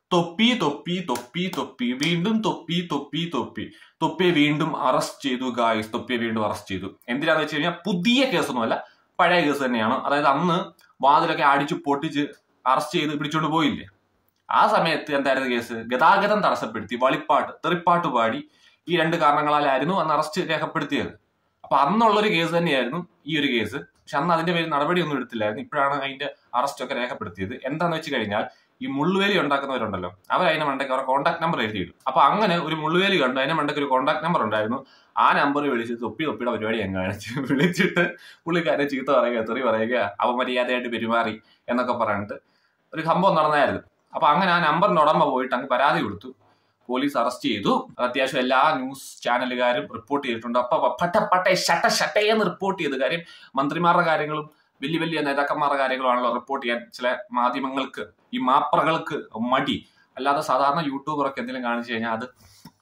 തൊപ്പി തൊപ്പി തൊപ്പി തൊപ്പി വീണ്ടും തൊപ്പി തൊപ്പി തൊപ്പി തൊപ്പിയെ വീണ്ടും അറസ്റ്റ് ചെയ്തു ഗായ്സ് തൊപ്പിയെ വീണ്ടും അറസ്റ്റ് ചെയ്തു എന്തിനാന്ന് വെച്ച് കഴിഞ്ഞാൽ പുതിയ കേസൊന്നുമല്ല പഴയ കേസ് തന്നെയാണ് അതായത് അന്ന് വാതിലൊക്കെ അടിച്ചു പൊട്ടിച്ച് അറസ്റ്റ് ചെയ്ത് പിടിച്ചോണ്ട് പോയില്ലേ ആ സമയത്ത് എന്തായിരുന്നു കേസ് ഗതാഗതം തടസ്സപ്പെടുത്തി വളിപ്പാട്ട് തെറിപ്പാട്ട് പാടി ഈ രണ്ട് കാരണങ്ങളാലായിരുന്നു അന്ന് അറസ്റ്റ് രേഖപ്പെടുത്തിയത് അപ്പൊ അന്നുള്ളൊരു കേസ് തന്നെയായിരുന്നു ഈ ഒരു കേസ് പക്ഷെ അന്ന് അതിന്റെ പേര് നടപടിയൊന്നും എടുത്തില്ലായിരുന്നു ഇപ്പോഴാണ് അതിന്റെ അറസ്റ്റ് ഒക്കെ രേഖപ്പെടുത്തിയത് എന്താന്ന് വെച്ച് കഴിഞ്ഞാൽ ഈ മുള്ളുവേലി ഉണ്ടാക്കുന്നവരുണ്ടല്ലോ അവർ അതിന്റെ മണ്ടയ്ക്ക് അവരുടെ കോൺടാക്ട് നമ്പർ എഴുതിയിടും അപ്പൊ അങ്ങനെ ഒരു മുള്ളുവേലി കണ്ടു അതിന്റെ മണ്ടയ്ക്ക് ഒരു കോൺടാക്ട് നമ്പർ ഉണ്ടായിരുന്നു ആ നമ്പർ വിളിച്ച് തൊപ്പി തൊപ്പിയുടെ പരിപാടി ഞാൻ കാണിച്ചു വിളിച്ചിട്ട് പുള്ളിക്കാരെ ചീത്ത പറയുക തെറി പറയുക അവമര്യാദയായിട്ട് പെരുമാറി എന്നൊക്കെ പറഞ്ഞിട്ട് ഒരു സംഭവം നടന്നായിരുന്നു അപ്പൊ അങ്ങനെ ആ നമ്പറിന്റെ ഉടമ പോയിട്ട് അങ്ങ് പരാതി കൊടുത്തു പോലീസ് അറസ്റ്റ് ചെയ്തു അത് അത്യാവശ്യം എല്ലാ ന്യൂസ് ചാനലുകാരും റിപ്പോർട്ട് ചെയ്തിട്ടുണ്ട് അപ്പൊ പട്ട പട്ടേ ഷട്ട ഷട്ടയെന്ന് റിപ്പോർട്ട് ചെയ്ത് കാര്യം മന്ത്രിമാരുടെ കാര്യങ്ങളും വലിയ വലിയ നേതാക്കന്മാരുടെ കാര്യങ്ങളുമാണല്ലോ റിപ്പോർട്ട് ചെയ്യാൻ ചില മാധ്യമങ്ങൾക്ക് ഈ മാപ്രകൾക്ക് മടി അല്ലാതെ സാധാരണ യൂട്യൂബറൊക്കെ എന്തെങ്കിലും കാണിച്ചു കഴിഞ്ഞാൽ അത്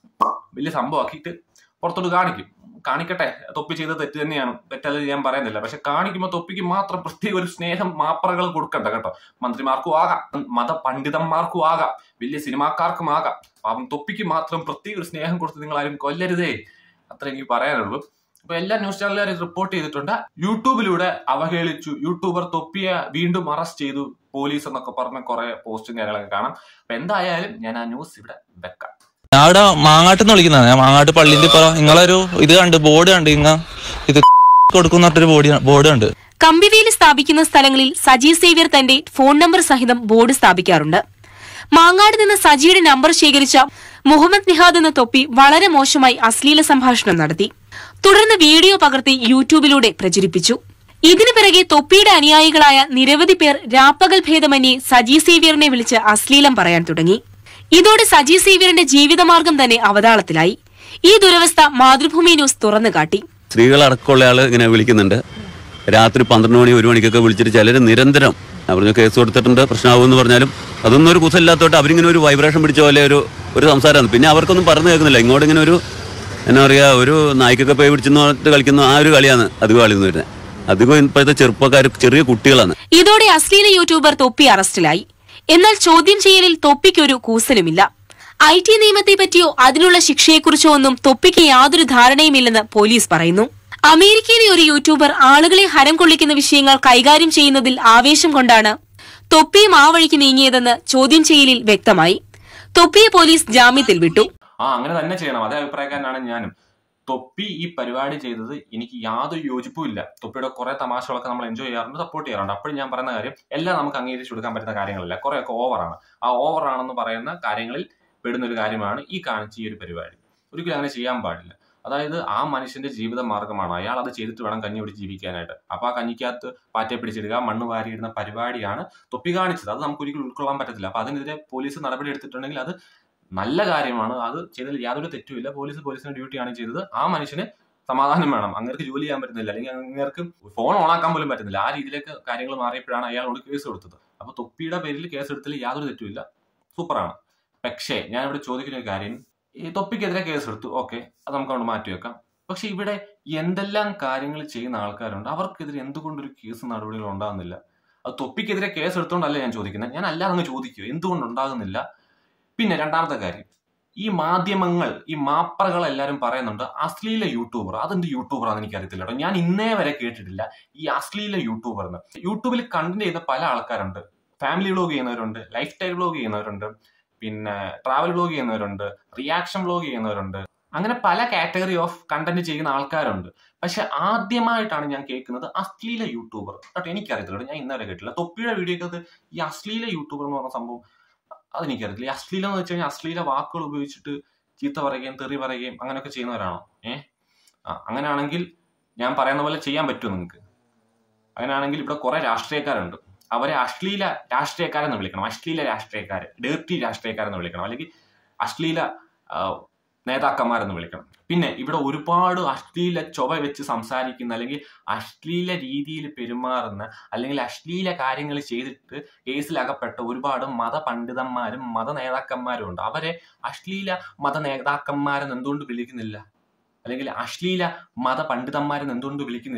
വലിയ സംഭവമാക്കിയിട്ട് പുറത്തോട്ട് കാണിക്കും കാണിക്കട്ടെ തൊപ്പി ചെയ്ത തെറ്റ് തന്നെയാണ് തെറ്റത് ഞാൻ പറയുന്നില്ല പക്ഷെ കാണിക്കുമ്പോൾ തൊപ്പിക്ക് മാത്രം പ്രത്യേക ഒരു സ്നേഹം മാപ്പറകൾ കൊടുക്കണ്ട കേട്ടോ മന്ത്രിമാർക്കും ആകാം മത പണ്ഡിതന്മാർക്കും ആകാം വലിയ സിനിമാക്കാർക്കും ആകാം പാവം തൊപ്പിക്ക് മാത്രം പ്രത്യേക ഒരു സ്നേഹം കൊടുത്ത് നിങ്ങൾ ആരും കൊല്ലരുതേ അത്ര എനിക്ക് പറയാനുള്ളൂ അപ്പൊ എല്ലാ ന്യൂസ് ചാനലുകാരും റിപ്പോർട്ട് ചെയ്തിട്ടുണ്ട് യൂട്യൂബിലൂടെ അവഹേളിച്ചു യൂട്യൂബർ തൊപ്പിയെ വീണ്ടും അറസ്റ്റ് ചെയ്തു പോലീസ് എന്നൊക്കെ പറഞ്ഞ കുറെ പോസ്റ്റും കാര്യങ്ങളൊക്കെ കാണാം അപ്പൊ എന്തായാലും ഞാൻ ആ ന്യൂസ് ഇവിടെ വെക്കാം ഞാൻ ഇവിടെ മാങ്ങാട്ടെന്ന് വിളിക്കുന്നതാണ് ഞാൻ മാങ്ങാട്ട് പള്ളിന്റെ ഇപ്പുറം നിങ്ങളൊരു ഇത് കണ്ട് ബോർഡ് കണ്ട് ഇങ്ങ ഇത് കൊടുക്കുന്ന പറഞ്ഞിട്ടൊരു ബോർഡ് ബോർഡ് കണ്ട് കമ്പിവേലി സ്ഥാപിക്കുന്ന സ്ഥലങ്ങളിൽ സജി സേവ്യർ തന്റെ ഫോൺ നമ്പർ സഹിതം ബോർഡ് സ്ഥാപിക്കാറുണ്ട് മാങ്ങാട് നിന്ന് സജിയുടെ നമ്പർ ശേഖരിച്ച മുഹമ്മദ് നിഹാദ് എന്ന തൊപ്പി വളരെ മോശമായി അശ്ലീല സംഭാഷണം നടത്തി തുടർന്ന് വീഡിയോ പകർത്തി യൂട്യൂബിലൂടെ പ്രചരിപ്പിച്ചു ഇതിനു പിറകെ തൊപ്പിയുടെ അനുയായികളായ നിരവധി പേർ രാപ്പകൽ ഭേദമന്യേ സജി സേവ്യറിനെ വിളിച്ച് അശ്ലീലം പറയാൻ തുടങ്ങി ഇതോടെ സജി സേവ്യറിന്റെ ജീവിതമാർഗം തന്നെ അവതാളത്തിലായി ഈ ദുരവസ്ഥ മാതൃഭൂമി ന്യൂസ് തുറന്നു കാട്ടി സ്ത്രീകളടക്കമുള്ള ആൾ ഇങ്ങനെ വിളിക്കുന്നുണ്ട് രാത്രി പന്ത്രണ്ട് മണി ഒരു മണിക്കൊക്കെ വിളിച്ചിട്ട് ചിലർ നിരന്തരം ഞാൻ പറഞ്ഞു കേസ് കൊടുത്തിട്ടുണ്ട് പ്രശ്നമാകുമെന്ന് പറഞ്ഞാലും അതൊന്നും ഒരു കുസലില്ലാത്തോട്ട് അവരിങ്ങനെ ഒരു വൈബ്രേഷൻ പിടിച്ച പോലെ ഒരു ഒരു സംസാരമാണ് പിന്നെ അവർക്കൊന്നും പറഞ്ഞു കേൾക്കുന്നില്ല ഇങ്ങോട്ട് ഇങ്ങനെ ഒരു എന്നാ പറയുക ഒരു നായ്ക്കൊക്കെ പോയി പിടിച്ചെന്ന് പറഞ്ഞിട്ട് കളിക്കുന്ന ആ ഒരു കളിയാണ് അധികം കളി എന്ന് വരുന്നത് അധികം ഇപ്പോഴത്തെ ചെറുപ്പക്കാർ ചെറിയ കുട്ടികളാണ് ഇതോടെ അശ്ലീല യൂട്യൂബർ തൊപ്പി അറസ്റ്റിലായി എന്നാൽ ചോദ്യം ചെയ്യലിൽ തൊപ്പിക്കൊരു കൂസലുമില്ല ഐ ടി നിയമത്തെ പറ്റിയോ അതിനുള്ള ശിക്ഷയെക്കുറിച്ചോ ഒന്നും തൊപ്പിക്ക് യാതൊരു ധാരണയുമില്ലെന്ന് പോലീസ് പറയുന്നു അമേരിക്കയിലെ ഒരു യൂട്യൂബർ ആളുകളെ ഹരം കൊള്ളിക്കുന്ന വിഷയങ്ങൾ കൈകാര്യം ചെയ്യുന്നതിൽ ആവേശം കൊണ്ടാണ് തൊപ്പിയും ആ വഴിക്ക് നീങ്ങിയതെന്ന് ചോദ്യം ചെയ്യലിൽ വ്യക്തമായി തൊപ്പിയെ പോലീസ് ജാമ്യത്തിൽ വിട്ടു ആ അങ്ങനെ തന്നെ ചെയ്യണം അതേ അഭിപ്രായക്കാരനാണ് ഞാനും തൊപ്പി ഈ പരിപാടി ചെയ്തത് എനിക്ക് യാതൊരു യോജിപ്പും ഇല്ല തൊപ്പിയുടെ കുറെ തമാശകളൊക്കെ നമ്മൾ എൻജോയ് ചെയ്യാറുണ്ട് സപ്പോർട്ട് ചെയ്യാറുണ്ട് അപ്പോഴും ഞാൻ പറയുന്ന കാര്യം എല്ലാം നമുക്ക് അംഗീകരിച്ചു കൊടുക്കാൻ പറ്റുന്ന കാര്യങ്ങളല്ല കുറെയൊക്കെ ഓവറാണ് ആ ഓവറാണെന്ന് പറയുന്ന കാര്യങ്ങളിൽ പെടുന്ന ഒരു കാര്യമാണ് ഈ കാണിച്ച ഈ ഒരു പരിപാടി ഒരിക്കലും അങ്ങനെ ചെയ്യാൻ പാടില്ല അതായത് ആ മനുഷ്യന്റെ ജീവിത മാർഗമാണ് അയാൾ അത് ചെയ്തിട്ട് വേണം കഞ്ഞി പിടിച്ച് ജീവിക്കാനായിട്ട് അപ്പൊ ആ കഞ്ഞിക്കകത്ത് പാറ്റെ പിടിച്ചിടുക മണ്ണ് വാരിയിടുന്ന പരിപാടിയാണ് തൊപ്പി കാണിച്ചത് അത് നമുക്ക് ഒരിക്കലും ഉൾക്കൊള്ളാൻ പറ്റത്തില്ല അപ്പൊ അതിനെതിരെ പോലീസ് നടപടി എടുത്തിട്ടുണ്ടെങ്കിൽ അത് നല്ല കാര്യമാണ് അത് ചെയ്തതിൽ യാതൊരു തെറ്റുമില്ല പോലീസ് പോലീസിന്റെ ഡ്യൂട്ടിയാണ് ചെയ്തത് ആ മനുഷ്യന് സമാധാനം വേണം അങ്ങേർക്ക് ജോലി ചെയ്യാൻ പറ്റുന്നില്ല അല്ലെങ്കിൽ അങ്ങേർക്ക് ഫോൺ ഓണാക്കാൻ പോലും പറ്റുന്നില്ല ആ രീതിയിലേക്ക് കാര്യങ്ങൾ മാറിയപ്പോഴാണ് അയാളോട് കേസ് കൊടുത്തത് അപ്പൊ തൊപ്പിയുടെ പേരിൽ കേസ് എടുത്തതിൽ യാതൊരു തെറ്റുമില്ല സൂപ്പറാണ് പക്ഷേ ഞാൻ ഇവിടെ ചോദിക്കുന്ന ഒരു കാര്യം ഈ തൊപ്പിക്കെതിരെ കേസ് എടുത്തു ഓക്കെ അത് നമുക്ക് അവിടെ മാറ്റി വെക്കാം പക്ഷെ ഇവിടെ എന്തെല്ലാം കാര്യങ്ങൾ ചെയ്യുന്ന ആൾക്കാരുണ്ട് അവർക്കെതിരെ എന്തുകൊണ്ടൊരു കേസ് നടപടികൾ ഉണ്ടാകുന്നില്ല അത് തൊപ്പിക്കെതിരെ കേസ് എടുത്തുകൊണ്ടല്ല ഞാൻ ചോദിക്കുന്നത് ഞാൻ അല്ലാതെ അങ്ങ് ചോദിക്കുക എന്തുകൊണ്ട് ഉണ്ടാകുന്നില്ല പിന്നെ രണ്ടാമത്തെ കാര്യം ഈ മാധ്യമങ്ങൾ ഈ മാപ്പറകൾ എല്ലാവരും പറയുന്നുണ്ട് അശ്ലീല യൂട്യൂബർ അതെന്ത് യൂട്യൂബറാന്ന് എനിക്കറിയത്തില്ല കേട്ടോ ഞാൻ ഇന്നേ വരെ കേട്ടിട്ടില്ല ഈ അശ്ലീല യൂട്യൂബർ എന്ന് യൂട്യൂബിൽ കണ്ടന്റ് ചെയ്യുന്ന പല ആൾക്കാരുണ്ട് ഫാമിലി വ്ലോഗ് ചെയ്യുന്നവരുണ്ട് ലൈഫ് സ്റ്റൈൽ വ്ലോഗ് ചെയ്യുന്നവരുണ്ട് പിന്നെ ട്രാവൽ വ്ലോഗ് ചെയ്യുന്നവരുണ്ട് റിയാക്ഷൻ വ്ലോഗ് ചെയ്യുന്നവരുണ്ട് അങ്ങനെ പല കാറ്റഗറി ഓഫ് കണ്ടന്റ് ചെയ്യുന്ന ആൾക്കാരുണ്ട് പക്ഷെ ആദ്യമായിട്ടാണ് ഞാൻ കേൾക്കുന്നത് അശ്ലീല യൂട്യൂബർ കേട്ടോ എനിക്കറിയത്തില്ല കേട്ടോ. ഞാൻ ഇന്നവരെ കേട്ടില്ല തൊപ്പിയുടെ വീഡിയോക്കകത്ത് ഈ അശ്ലീല യൂട്യൂബർ എന്ന് പറഞ്ഞ സംഭവം അതെനിക്കറിയത്തില്ല ഈ അശ്ലീലം എന്ന് വെച്ച് കഴിഞ്ഞാൽ അശ്ലീല വാക്കുകൾ ഉപയോഗിച്ചിട്ട് ചീത്ത പറയുകയും തെറി പറയുകയും അങ്ങനെയൊക്കെ ചെയ്യുന്നവരാണോ ഏ ആ അങ്ങനെയാണെങ്കിൽ ഞാൻ പറയുന്ന പോലെ ചെയ്യാൻ പറ്റുമോ നിങ്ങൾക്ക് അങ്ങനെയാണെങ്കിൽ ഇവിടെ കുറെ രാഷ്ട്രീയക്കാരുണ്ട് അവരെ അശ്ലീല രാഷ്ട്രീയക്കാരെന്ന് വിളിക്കണം അശ്ലീല രാഷ്ട്രീയക്കാർ ഡേർട്ടി രാഷ്ട്രീയക്കാരെന്ന് വിളിക്കണം അല്ലെങ്കിൽ അശ്ലീല ആ, നേതാക്കന്മാരെന്ന് വിളിക്കണം പിന്നെ ഇവിടെ ഒരുപാട് അശ്ലീല ചൊവ വെച്ച് സംസാരിക്കുന്ന അല്ലെങ്കിൽ അശ്ലീല രീതിയിൽ പെരുമാറുന്ന അല്ലെങ്കിൽ അശ്ലീല കാര്യങ്ങൾ ചെയ്തിട്ട് കേസിലകപ്പെട്ട ഒരുപാട് മത പണ്ഡിതന്മാരും മത നേതാക്കന്മാരും ഉണ്ട് അവരെ അശ്ലീല മത നേതാക്കന്മാരെന്ന് എന്തുകൊണ്ട് വിളിക്കുന്നില്ല അല്ലെങ്കിൽ അശ്ലീല മത പണ്ഡിതന്മാരെന്ന് എന്തുകൊണ്ട് വിളിക്കുന്നില്ല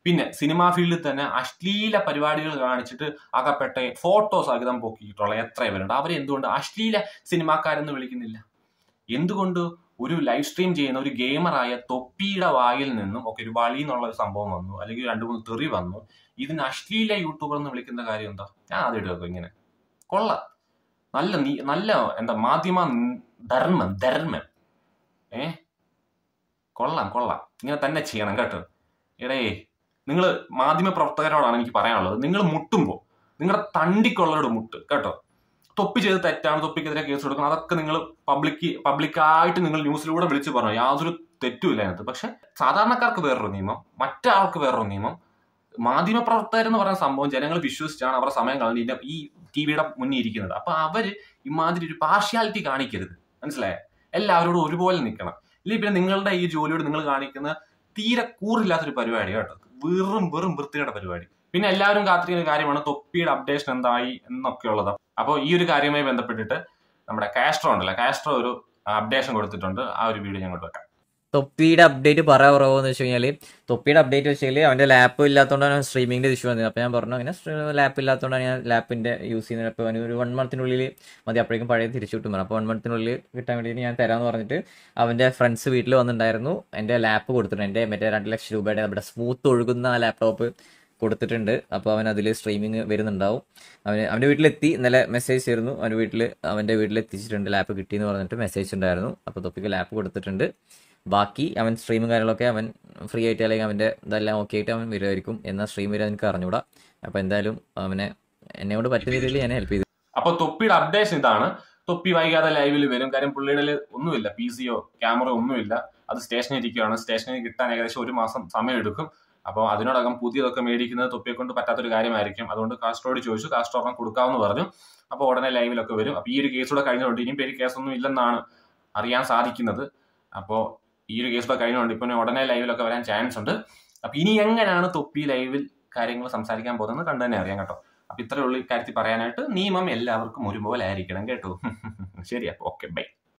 പിന്നെ സിനിമാ ഫീൽഡിൽ തന്നെ അശ്ലീല പരിപാടികൾ കാണിച്ചിട്ട് അകപ്പെട്ട ഫോട്ടോ സഹിതം പൊക്കിയിട്ടുള്ള എത്ര പേരുണ്ട് അവരെ എന്തുകൊണ്ട് അശ്ലീല സിനിമാക്കാരെന്ന് വിളിക്കുന്നില്ല എന്തുകൊണ്ട് ഒരു ലൈവ് സ്ട്രീം ചെയ്യുന്ന ഒരു ഗെയിമറായ തൊപ്പിയുടെ വായിൽ നിന്നും ഒക്കെ ഒരു വളി എന്നുള്ള ഒരു സംഭവം വന്നു അല്ലെങ്കിൽ രണ്ടു മൂന്ന് തെറി വന്നു ഇതിന് അശ്ലീല യൂട്യൂബർ എന്ന് വിളിക്കുന്ന കാര്യം എന്താ ഞാൻ ആദ്യം കേൾക്കും ഇങ്ങനെ കൊള്ളാം നല്ല നീ നല്ല എന്താ മാധ്യമ ധർമ്മം ധർമ്മം ഏ കൊള്ളാം കൊള്ളാം ഇങ്ങനെ തന്നെ ചെയ്യണം കേട്ടോ എടേ നിങ്ങൾ മാധ്യമ പ്രവർത്തകരോടാണ് എനിക്ക് പറയാനുള്ളത് നിങ്ങൾ മുട്ടുമ്പോൾ നിങ്ങളുടെ തണ്ടിക്കൊള്ളയുടെ മുട്ട് കേട്ടോ തൊപ്പി ചെയ്ത് തെറ്റാണ് തൊപ്പിക്കെതിരെ കേസ് കൊടുക്കണം അതൊക്കെ നിങ്ങൾ പബ്ലിക് പബ്ലിക്കായിട്ട് നിങ്ങൾ ന്യൂസിലൂടെ വിളിച്ചു പറഞ്ഞു യാതൊരു തെറ്റുമില്ല അതിനകത്ത് പക്ഷെ സാധാരണക്കാർക്ക് വേറൊരു നിയമം മറ്റാൾക്ക് വേറൊരു നിയമം മാധ്യമ പ്രവർത്തകർ എന്ന് പറയുന്ന സംഭവം ജനങ്ങൾ വിശ്വസിച്ചാണ് അവരുടെ സമയം കളഞ്ഞ ഈ ടി വിയുടെ മുന്നിൽ ഇരിക്കുന്നത് അപ്പൊ അവര് ഇമാതിരി ഒരു പാർഷ്യാലിറ്റി കാണിക്കരുത് മനസ്സിലായോ എല്ലാവരോടും ഒരുപോലെ നിൽക്കണം ഇല്ലെങ്കിൽ പിന്നെ നിങ്ങളുടെ ഈ ജോലിയോട് നിങ്ങൾ കാണിക്കുന്ന തീരെ കൂറില്ലാത്തൊരു പരിപാടി കേട്ടോ വെറും വെറും വൃത്തിയുടെ പരിപാടി പിന്നെ എല്ലാവരും കാത്തിരിക്കുന്ന കാര്യമാണ് തൊപ്പിയുടെ അപ്ഡേഷൻ എന്തായി എന്നൊക്കെ ഉള്ളത് അപ്പോൾ ഈ ഒരു കാര്യവുമായി ബന്ധപ്പെട്ടിട്ട് നമ്മുടെ കാസ്ട്രോ ഉണ്ടല്ലോ കാസ്ട്രോ ഒരു അപ്ഡേഷൻ കൊടുത്തിട്ടുണ്ട് ആ ഒരു വീഡിയോ ഞങ്ങൾ വെക്കാം തൊപ്പിയുടെ അപ്ഡേറ്റ് പറയാ പറയാമെന്ന് വെച്ച് കഴിഞ്ഞാൽ തൊപ്പിയുടെ അപ്ഡേറ്റ് വെച്ചാൽ അവൻ്റെ ലാപ്പ് ഇല്ലാത്തതുകൊണ്ടാണ് സ്ട്രീമിങ്ങിൻ്റെ ഇഷ്യൂ വന്നത് അപ്പോൾ ഞാൻ പറഞ്ഞു അങ്ങനെ ലാപ്പ് ഇല്ലാത്തതുകൊണ്ടാണ് ഞാൻ ലാപ്പിൻ്റെ യൂസ് ചെയ്യുന്നത് അപ്പോൾ അവന് ഒരു വൺ മന്തിനുള്ളിൽ മതി അപ്പോഴേക്കും പഴയ തിരിച്ചു കിട്ടും അപ്പോൾ വൺ മന്തിനുള്ളിൽ കിട്ടാൻ വേണ്ടിയിട്ട് ഞാൻ തരാമെന്ന് പറഞ്ഞിട്ട് അവൻ്റെ ഫ്രണ്ട്സ് വീട്ടിൽ വന്നിട്ടുണ്ടായിരുന്നു എൻ്റെ ലാപ്പ് കൊടുത്തിട്ടുണ്ട് എൻ്റെ മറ്റേ രണ്ട് ലക്ഷം രൂപയുടെ നമ്മുടെ സ്മൂത്ത് ഒഴുകുന്ന ആ ലാപ്ടോപ്പ് കൊടുത്തിട്ടുണ്ട് അപ്പോൾ അവൻ അതിൽ സ്ട്രീമിങ് വരുന്നുണ്ടാവും അവന് അവൻ്റെ വീട്ടിലെത്തി ഇന്നലെ മെസ്സേജ് ചേർന്നു അവൻ്റെ വീട്ടിൽ അവൻ്റെ വീട്ടിലെത്തിച്ചിട്ടുണ്ട് ലാപ്പ് കിട്ടിയെന്ന് പറഞ്ഞിട്ട് മെസ്സേജ് ഉണ്ടായിരുന്നു അപ്പോൾ തൊപ്പിക്ക് ലാപ്പ് കൊടുത്തിട്ടുണ്ട് ബാക്കി അവൻ സ്ട്രീമും കാര്യങ്ങളൊക്കെ അവൻ ഫ്രീ ആയിട്ട് അല്ലെങ്കിൽ അവൻ്റെ ഇതെല്ലാം ഓക്കെ ആയിട്ട് അവൻ വരുമായിരിക്കും എന്നാൽ സ്ട്രീം വരെ എനിക്ക് അറിഞ്ഞൂടാ അപ്പോൾ എന്തായാലും അവനെ എന്നെ കൊണ്ട് പറ്റുന്ന രീതിയിൽ ഞാൻ ഹെൽപ്പ് ചെയ്തു അപ്പൊ തൊപ്പിയുടെ അപ്ഡേഷൻ ഇതാണ് തൊപ്പി വൈകാതെ ലൈവിൽ വരും കാര്യം പുള്ളിയുടെ ഒന്നുമില്ല പി സിയോ ക്യാമറ ഒന്നുമില്ല അത് സ്റ്റേഷനിൽ ഇരിക്കുകയാണ് സ്റ്റേഷനിൽ കിട്ടാൻ ഏകദേശം ഒരു മാസം സമയം എടുക്കും അപ്പോൾ അതിനോടകം പുതിയതൊക്കെ മേടിക്കുന്നത് തൊപ്പിയെ കൊണ്ട് പറ്റാത്തൊരു കാര്യമായിരിക്കും അതുകൊണ്ട് കാസ്ട്രോട് ചോദിച്ചു കാസ്ട്രോറിനെ കൊടുക്കാമെന്ന് പറഞ്ഞു അപ്പോൾ ഉടനെ ലൈവിലൊക്കെ വരും അപ്പോൾ ഈ ഒരു കേസൂടെ കഴിഞ്ഞുകൊണ്ട് ഇനിയും പേര് കേസൊന്നും ഇല്ലെന്നാണ് അറിയാൻ സാധിക്കുന്നത് അപ്പോൾ ഈ ഒരു കേസൊക്കെ കഴിഞ്ഞുകൊണ്ട് ഇപ്പം ഉടനെ ലൈവിലൊക്കെ വരാൻ ചാൻസ് ഉണ്ട് അപ്പോൾ ഇനി എങ്ങനെയാണ് തൊപ്പി ലൈവിൽ കാര്യങ്ങൾ സംസാരിക്കാൻ പോകുന്നത് കണ്ടു തന്നെ അറിയാം കേട്ടോ അപ്പൊ ഇത്രയുള്ള ഈ കാര്യത്തിൽ പറയാനായിട്ട് നിയമം എല്ലാവർക്കും ഒരുപോലെ ആയിരിക്കണം കേട്ടോ ശരി അപ്പൊ ഓക്കെ ബൈ